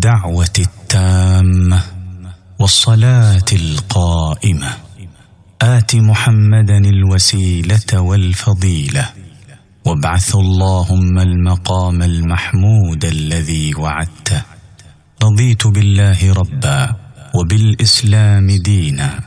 الدعوه التامه والصلاه القائمه ات محمدا الوسيله والفضيله وابعث اللهم المقام المحمود الذي وعدته رضيت بالله ربا وبالاسلام دينا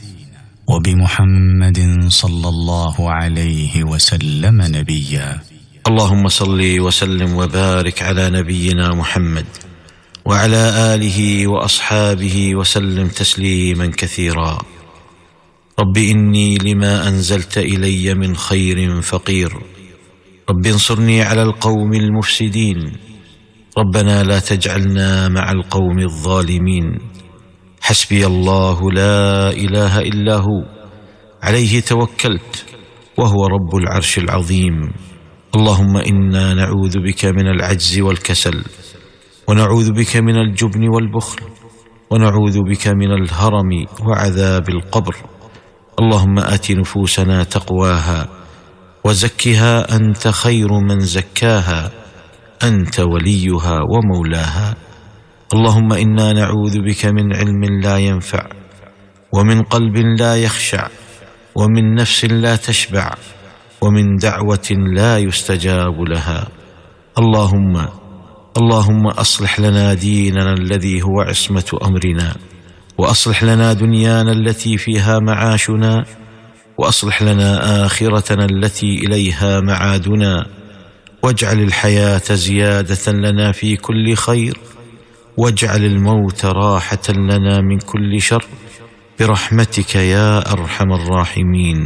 وبمحمد صلى الله عليه وسلم نبيا اللهم صل وسلم وبارك على نبينا محمد وعلى اله واصحابه وسلم تسليما كثيرا رب اني لما انزلت الي من خير فقير رب انصرني على القوم المفسدين ربنا لا تجعلنا مع القوم الظالمين حسبي الله لا اله الا هو عليه توكلت وهو رب العرش العظيم اللهم انا نعوذ بك من العجز والكسل ونعوذ بك من الجبن والبخل ونعوذ بك من الهرم وعذاب القبر اللهم ات نفوسنا تقواها وزكها انت خير من زكاها انت وليها ومولاها اللهم انا نعوذ بك من علم لا ينفع ومن قلب لا يخشع ومن نفس لا تشبع ومن دعوه لا يستجاب لها اللهم اللهم اصلح لنا ديننا الذي هو عصمه امرنا واصلح لنا دنيانا التي فيها معاشنا واصلح لنا اخرتنا التي اليها معادنا واجعل الحياه زياده لنا في كل خير واجعل الموت راحه لنا من كل شر برحمتك يا ارحم الراحمين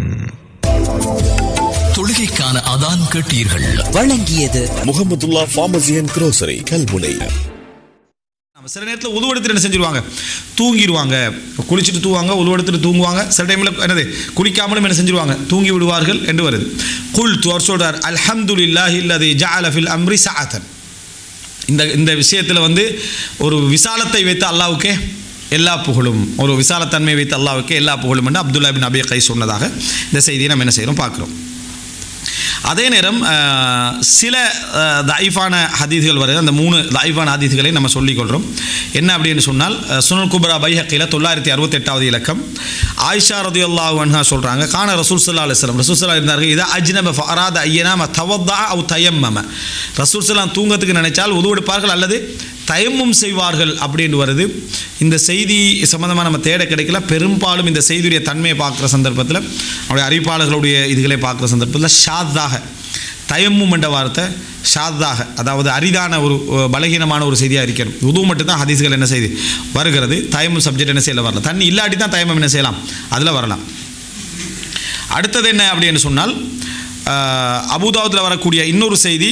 தொழுகைக்கான அதான் கேட்டீர்கள் வழங்கியது Mohamedullah pharmacy and grocery Kalmunai நம்ம சில நேரத்தில் உதவெடுத்துட்டு என்ன செஞ்சிருவாங்க தூங்கிடுவாங்க குளிச்சுட்டு தூங்குவாங்க உதவெடுத்துட்டு தூங்குவாங்க சில டைமில் என்னது குளிக்காமலும் என்ன செஞ்சிருவாங்க தூங்கி விடுவார்கள் என்று வருது குல் அவர் சொல்றார் அல்ஹம்துலில்லாஹி இல்லதி ஜஅல ஃபில் அம்ரி சஅத்தன் இந்த இந்த விஷயத்தில் வந்து ஒரு விசாலத்தை வைத்த அல்லாவுக்கே எல்லா புகழும் ஒரு விசாலத்தன்மை வைத்த அல்லாவுக்கே எல்லா புகழும் என்று அப்துல்லா பின் அபி கை சொன்னதாக இந்த செய்தியை நம்ம என்ன செய்கிறோம் பார்க்குறோம் அதே நேரம் அஹ், சில அஹ், தாயிஃபான ஹதீதுகள் வருது அந்த மூணு தாயிஃபான ஹதீதுகளை நம்ம சொல்லிக்கொள்கிறோம் என்ன அப்படின்னு சொன்னால் அஹ், சுனல் குப்ரா பைஹக்கில் தொள்ளாயிரத்தி அறுபத்தெட்டாவது இலக்கம் ஆயிஷா ரதி அல்லாஹ் அன்ஹா சொல்கிறாங்க கான ரசூல் சல்லா அலுவலம் ரசூல் சல்லா இருந்தார்கள் இதா அஜ்னப ஃபராத ஐயனாம தவத்தா அவு தயம்மம ரசூல் சல்லாம் தூங்கத்துக்கு நினைச்சால் உதவெடுப்பார்கள் அல்லது தயமும் செய்வார்கள் அப்படின்னு வருது இந்த செய்தி சம்மந்தமாக நம்ம தேட கிடைக்கல பெரும்பாலும் இந்த செய்தியுடைய தன்மையை பார்க்குற சந்தர்ப்பத்தில் அவருடைய அறிவிப்பாளர்களுடைய இதுகளை பார்க்குற சந்தர்ப்பத்தில் ஷாத்தாக தயமும் என்ற வார்த்தை ஷாத்தாக அதாவது அரிதான ஒரு அஹ், பலகீனமான ஒரு செய்தியாக இருக்கிறது உது மட்டும்தான் ஹதீஸ்கள் என்ன செய்து வருகிறது தயமும் சப்ஜெக்ட் என்ன செய்யல வரல தண்ணி இல்லாட்டி தான் தயமம் என்ன செய்யலாம் அதில் வரலாம் அடுத்தது என்ன அப்படின்னு சொன்னால் அபுதாபத்தில் வரக்கூடிய இன்னொரு செய்தி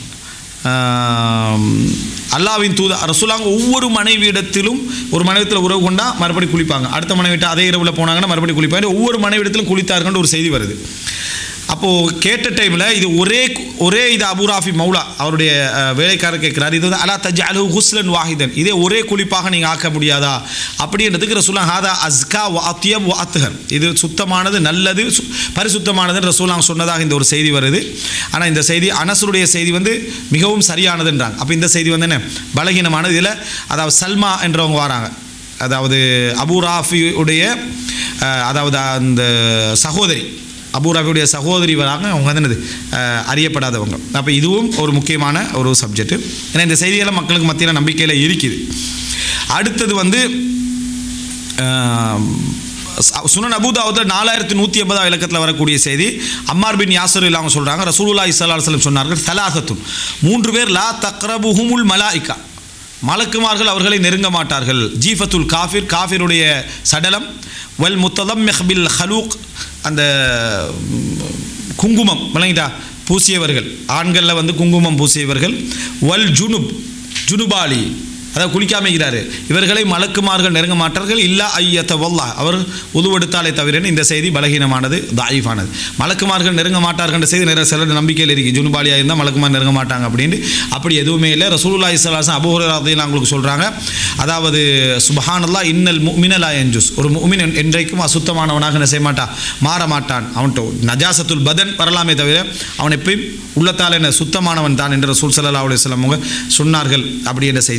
ஆம், அல்லாவின் தூத ரசூலாங்க ஒவ்வொரு மனைவியிடத்திலும் ஒரு மனைவிடத்தில் உறவு கொண்டா மறுபடி குளிப்பாங்க அடுத்த மனைவிட்ட அதே இரவில் போனாங்கன்னா மறுபடி குளிப்பாங்க ஒவ்வொரு மனைவிடத்திலும் குளித்தார்கள்னு ஒரு செய்தி வருது அப்போது கேட்ட டைமில் இது ஒரே ஒரே இது அபுராஃபி மௌலா அவருடைய அஹ், வேலைக்காரர் கேட்குறாரு இது வந்து அலா தஜ் அலு ஹுஸ்லன் வாஹிதன் இதே ஒரே குளிப்பாக நீங்கள் ஆக்க முடியாதா அப்படின்றதுக்கு ரசூலா ஹாதா அஸ்கா வ அத்தியப் வ அத்துஹர் இது சுத்தமானது நல்லது சு- பரிசுத்தமானதுன்னு ரசூலாங்க சொன்னதாக இந்த ஒரு செய்தி வருது ஆனால் இந்த செய்தி அனசருடைய செய்தி வந்து மிகவும் சரியானதுன்றாங்க அப்போ இந்த செய்தி வந்து என்ன பலகீனமானது இதில் அதாவது சல்மா என்றவங்க வராங்க அதாவது அபு ராஃபியுடைய அஹ், அதாவது அந்த சகோதரி அபு ராஃபியுடைய சகோதரி வராங்க அவங்க வந்து என்னது அஹ், அறியப்படாதவங்க அப்போ இதுவும் ஒரு முக்கியமான ஒரு சப்ஜெக்ட் ஏன்னா இந்த செய்தியெல்லாம் மக்களுக்கு மத்தியில் நம்பிக்கையில் இருக்குது அடுத்தது வந்து ஆம், ச- சுனன் அபூதாவத்தில் நாலாயிரத்தி நூற்றி எண்பதாம் இலக்கத்தில் வரக்கூடிய செய்தி அம்மார் பின் யாசர் அவங்க சொல்கிறாங்க ரசூலுல்லா இஸ்லாசலம் சொன்னார்கள் தலாசத்துன் மூன்று பேர் லா தக்ரபுஹுமுல் மலாயிகா மலக்குமார்கள் அவர்களை நெருங்க மாட்டார்கள் ஜீஃபத்துல் காஃபிர் காஃபிருடைய சடலம் வல் முத்ததம் மெஹபில் ஹலூக் அந்த ம், குங்குமம் விளங்கிட்டா பூசியவர்கள் ஆண்களில் வந்து குங்குமம் பூசியவர்கள் வல் ஜுனுப் ஜுனுபாலி அதாவது குளிக்காம இருக்கிறாரு இவர்களை மலக்குமார்கள் நெருங்க மாட்டார்கள் இல்லா ஐயத்த வல்லா அவர் உதுவெடுத்தாலே தவிர இந்த செய்தி பலகீனமானது தாயிஃபானது மலக்குமார்கள் நெருங்க மாட்டார்கள் செய்தி நிறைய சிலர் நம்பிக்கையில் இருக்கு ஜுனுபாலியாக இருந்தால் மலக்குமார் நெருங்க மாட்டாங்க அப்படின்னு அப்படி எதுவுமே இல்லை ரசூலுல்லா இஸ்லாசன் அபுஹராதையில் அவங்களுக்கு சொல்கிறாங்க அதாவது சுபஹானல்லா இன்னல் முமினலா என்ஜுஸ் ஒரு முமின் என்றைக்கும் அசுத்தமானவனாக என்ன செய்ய மாட்டான் மாற மாட்டான் அவன்கிட்ட நஜாசத்துல் பதன் வரலாமே தவிர அவன் எப்பயும் உள்ளத்தால் என்ன சுத்தமானவன் தான் என்று ரசூல் சல்லா அலுவலம் அவங்க சொன்னார்கள் அப்படி என்ற செய்தியை நம்ம பார்க்கிறோம்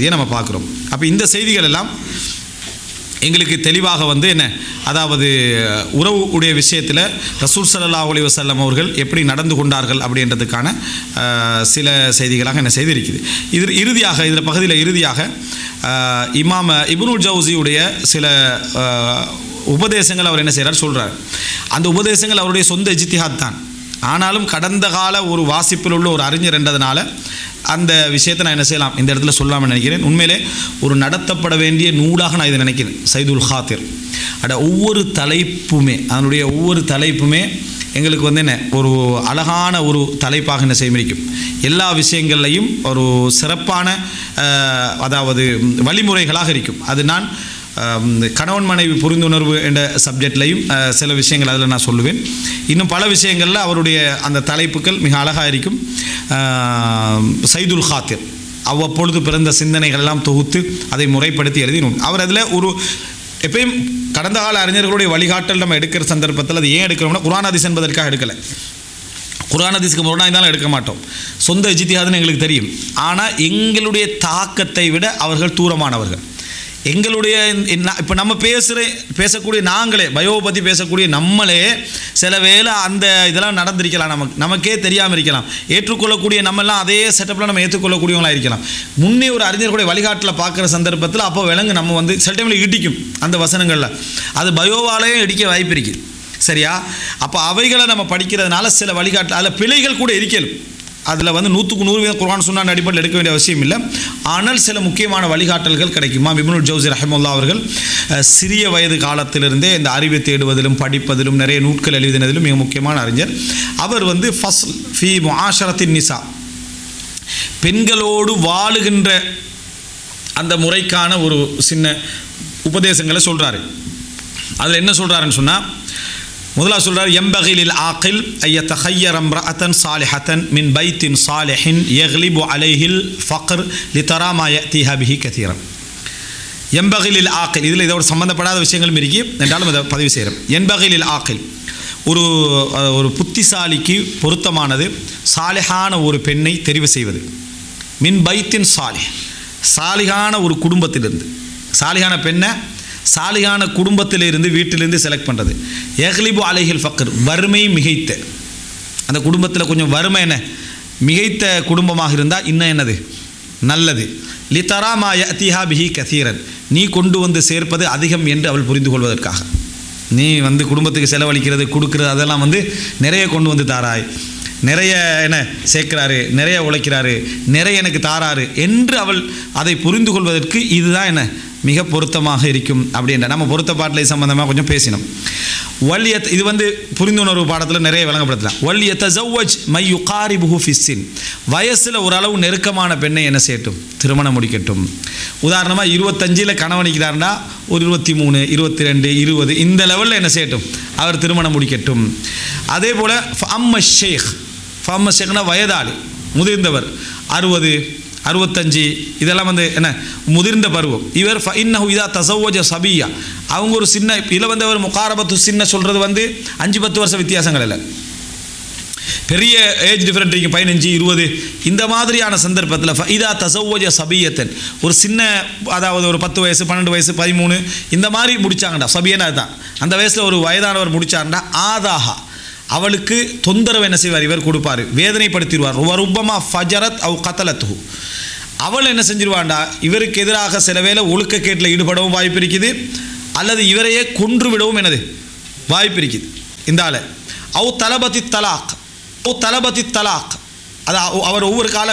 பார்க்குறோம் அப்போ இந்த செய்திகள் எல்லாம் எங்களுக்கு தெளிவாக வந்து என்ன அதாவது உறவு உடைய விஷயத்தில் ரசூல் ஸல்லல்லாஹு அலைஹி வஸல்லம் அவர்கள் எப்படி நடந்து கொண்டார்கள் அப்படின்றதுக்கான அஹ், சில செய்திகளாக என்ன செய்திருக்குது இது இறுதியாக இதில் பகுதியில் இறுதியாக அஹ், இமாம இப்னுல் ஜவுசியுடைய சில அஹ், உபதேசங்கள் அவர் என்ன செய்கிறார் சொல்கிறார் அந்த உபதேசங்கள் அவருடைய சொந்த இஜ்திஹாத் தான் ஆனாலும் கடந்த கால ஒரு வாசிப்பில் உள்ள ஒரு அறிஞர் என்றதுனால அந்த விஷயத்தை நான் என்ன செய்யலாம் இந்த இடத்துல சொல்லாமல் நினைக்கிறேன் உண்மையிலே ஒரு நடத்தப்பட வேண்டிய நூலாக நான் இதை நினைக்கிறேன் சைதுல் ஹாத்திர் அட ஒவ்வொரு தலைப்புமே அதனுடைய ஒவ்வொரு தலைப்புமே எங்களுக்கு வந்து என்ன ஒரு அழகான ஒரு தலைப்பாக என்ன செய்ய முடியும் எல்லா விஷயங்கள்லையும் ஒரு சிறப்பான அஹ், அதாவது வழிமுறைகளாக இருக்கும் அது நான் அஹ், கணவன் மனைவி புரிந்துணர்வு என்ற சப்ஜெக்ட்லையும் அஹ், சில விஷயங்கள் அதில் நான் சொல்லுவேன் இன்னும் பல விஷயங்களில் அவருடைய அந்த தலைப்புகள் மிக அழகாக இருக்கும் அஹ், சைதுல் ஹாத்திர் அவ்வப்பொழுது பிறந்த சிந்தனைகள் எல்லாம் தொகுத்து அதை முறைப்படுத்தி எழுதினோம் அவர் அதில் ஒரு எப்பயும் கடந்த கால அறிஞர்களுடைய வழிகாட்டல் நம்ம எடுக்கிற சந்தர்ப்பத்தில் அது ஏன் எடுக்கிறோம்னா குரான் ஹதீஸ் என்பதற்காக எடுக்கலை குரான் ஹதீஸ்க்கு முரணா இருந்தாலும் எடுக்க மாட்டோம் சொந்த இஜித்தியாதுன்னு எங்களுக்கு தெரியும் ஆனால் எங்களுடைய தாக்கத்தை விட அவர்கள் தூரமானவர்கள் எங்களுடைய இப்போ நம்ம பேசுகிற பேசக்கூடிய நாங்களே பயோ பற்றி பேசக்கூடிய நம்மளே சில வேளை அந்த இதெல்லாம் நடந்திருக்கலாம் நமக்கு நமக்கே தெரியாமல் இருக்கலாம் ஏற்றுக்கொள்ளக்கூடிய நம்மெல்லாம் அதே செட்டப்பில் நம்ம ஏற்றுக்கொள்ளக்கூடியவங்களாக இருக்கலாம் முன்னே ஒரு அறிஞர்களுடைய வழிகாட்டில் பார்க்குற சந்தர்ப்பத்தில் அப்போ விலங்கு நம்ம வந்து சில டைமில் இடிக்கும் அந்த வசனங்களில் அது பயோவாலேயே இடிக்க வாய்ப்பு இருக்குது சரியா அப்போ அவைகளை நம்ம படிக்கிறதுனால சில வழிகாட்டு அதில் பிழைகள் கூட இருக்கலும் அதில் வந்து நூற்றுக்கு நூறு வீதம் குர்ஆன் சுன்னான் அடிப்படையில் எடுக்க வேண்டிய அவசியம் இல்லை ஆனால் சில முக்கியமான வழிகாட்டல்கள் கிடைக்குமா இப்னுல் ஜவுசி ரஹமுல்லா அவர்கள் அஹ், சிறிய வயது காலத்திலிருந்தே இந்த அறிவை தேடுவதிலும் படிப்பதிலும் நிறைய நூட்கள் எழுதினதிலும் மிக முக்கியமான அறிஞர் அவர் வந்து ஃபஸ்ல் ஃபி முஆஷரத்தின் நிசா பெண்களோடு வாழுகின்ற அந்த முறைக்கான ஒரு சின்ன உபதேசங்களை சொல்கிறாரு அதில் என்ன சொல்கிறாருன்னு சொன்னால் முதலாவது சொல்றார் எம்பகிலில் ஆக்கில் ஐய தஹையர் அம்ரஅத்தன் சாலிஹத்தன் மின் பைத்தின் சாலிஹின் யக்லிபு அலைஹில் ஃபக்ர் லித்தராமா யத்திஹா பிஹி கதீரன் எம்பகிலில் ஆக்கில் இதில் இதோட சம்பந்தப்படாத விஷயங்களும் இருக்கி என்றாலும் இதை பதிவு செய்கிறோம் எம்பகிலில் ஆக்கில் ஒரு அஹ், ஒரு புத்திசாலிக்கு பொருத்தமானது சாலிஹான ஒரு பெண்ணை தெரிவு செய்வது மின் பைத்தின் சாலிஹ் சாலிகான ஒரு குடும்பத்திலிருந்து சாலிகான பெண்ணை சாலிகான குடும்பத்திலிருந்து வீட்டிலிருந்து செலக்ட் பண்ணுறது எஹ்லிபு அலைஹில் ஃபக்கர் வறுமை மிகைத்த அந்த குடும்பத்தில் கொஞ்சம் வறுமை என்ன மிகைத்த குடும்பமாக இருந்தால் இன்னும் என்னது நல்லது லித்தராமா யத்திஹா பிஹி கசீரன் நீ கொண்டு வந்து சேர்ப்பது அதிகம் என்று அவள் புரிந்து கொள்வதற்காக நீ வந்து குடும்பத்துக்கு செலவழிக்கிறது கொடுக்கிறது அதெல்லாம் வந்து நிறைய கொண்டு வந்து தாராய் நிறைய என்ன சேர்க்கிறாரு நிறைய உழைக்கிறாரு நிறைய எனக்கு தாராரு என்று அவள் அதை புரிந்து கொள்வதற்கு இதுதான் என்ன மிக பொருத்தமாக இருக்கும் அப்படின்ற நம்ம பொருத்த பாட்டிலை சம்பந்தமாக கொஞ்சம் பேசினோம் வல்யத் இது வந்து புரிந்துணர்வு பாடத்தில் நிறைய விளங்கப்படுத்தலாம் வல்யத்த ஜவ்வஜ் மை யுகாரி புஹு ஃபிஸ்ஸின் வயசில் ஓரளவு நெருக்கமான பெண்ணை என்ன செய்யட்டும் திருமணம் முடிக்கட்டும் உதாரணமாக இருபத்தஞ்சில் கணவனிக்கிறார்னா ஒரு இருபத்தி மூணு இருபத்தி ரெண்டு இருபது இந்த லெவலில் என்ன செய்யட்டும் அவர் திருமணம் முடிக்கட்டும் அதே போல் அம்ம ஷேக் ஃபம்ம ஷேக்னா வயதாளி முதிர்ந்தவர் அறுபது அறுபத்தஞ்சு இதெல்லாம் வந்து என்ன முதிர்ந்த பருவம் இவர் ஃப இன்னஹு இதா தசவோஜ சபியா அவங்க ஒரு சின்ன இதில் வந்து அவர் முகாரபத்து சின்ன சொல்கிறது வந்து அஞ்சு பத்து வருஷம் வித்தியாசங்கள் இல்லை பெரிய ஏஜ் டிஃப்ரெண்ட் இருக்கும் பதினஞ்சு இருபது இந்த மாதிரியான சந்தர்ப்பத்தில் இதா தசவோஜ சபியத்தன் ஒரு சின்ன அதாவது ஒரு பத்து வயசு பன்னெண்டு வயசு பதிமூணு இந்த மாதிரி முடிச்சாங்கடா சபியனா அதுதான் அந்த வயசில் ஒரு வயதானவர் முடிச்சாருண்டா ஆதாஹா அவளுக்கு தொந்தரவு என்ன செய்வார் இவர் கொடுப்பார் வேதனைப்படுத்திடுவார் ருபமா ஃபஜரத் அவ் கத்தலத்து அவள் என்ன செஞ்சிருவாண்டா இவருக்கு எதிராக சில வேளை ஒழுக்கக்கேட்டில் ஈடுபடவும் வாய்ப்பு இருக்குது அல்லது இவரையே கொன்று விடவும் என்னது வாய்ப்பு இருக்குது இந்த ஆளை அவ் தலபதி தலாக் அவ் தலபதி தலாக் அது அவ- அவர் ஒவ்வொரு கால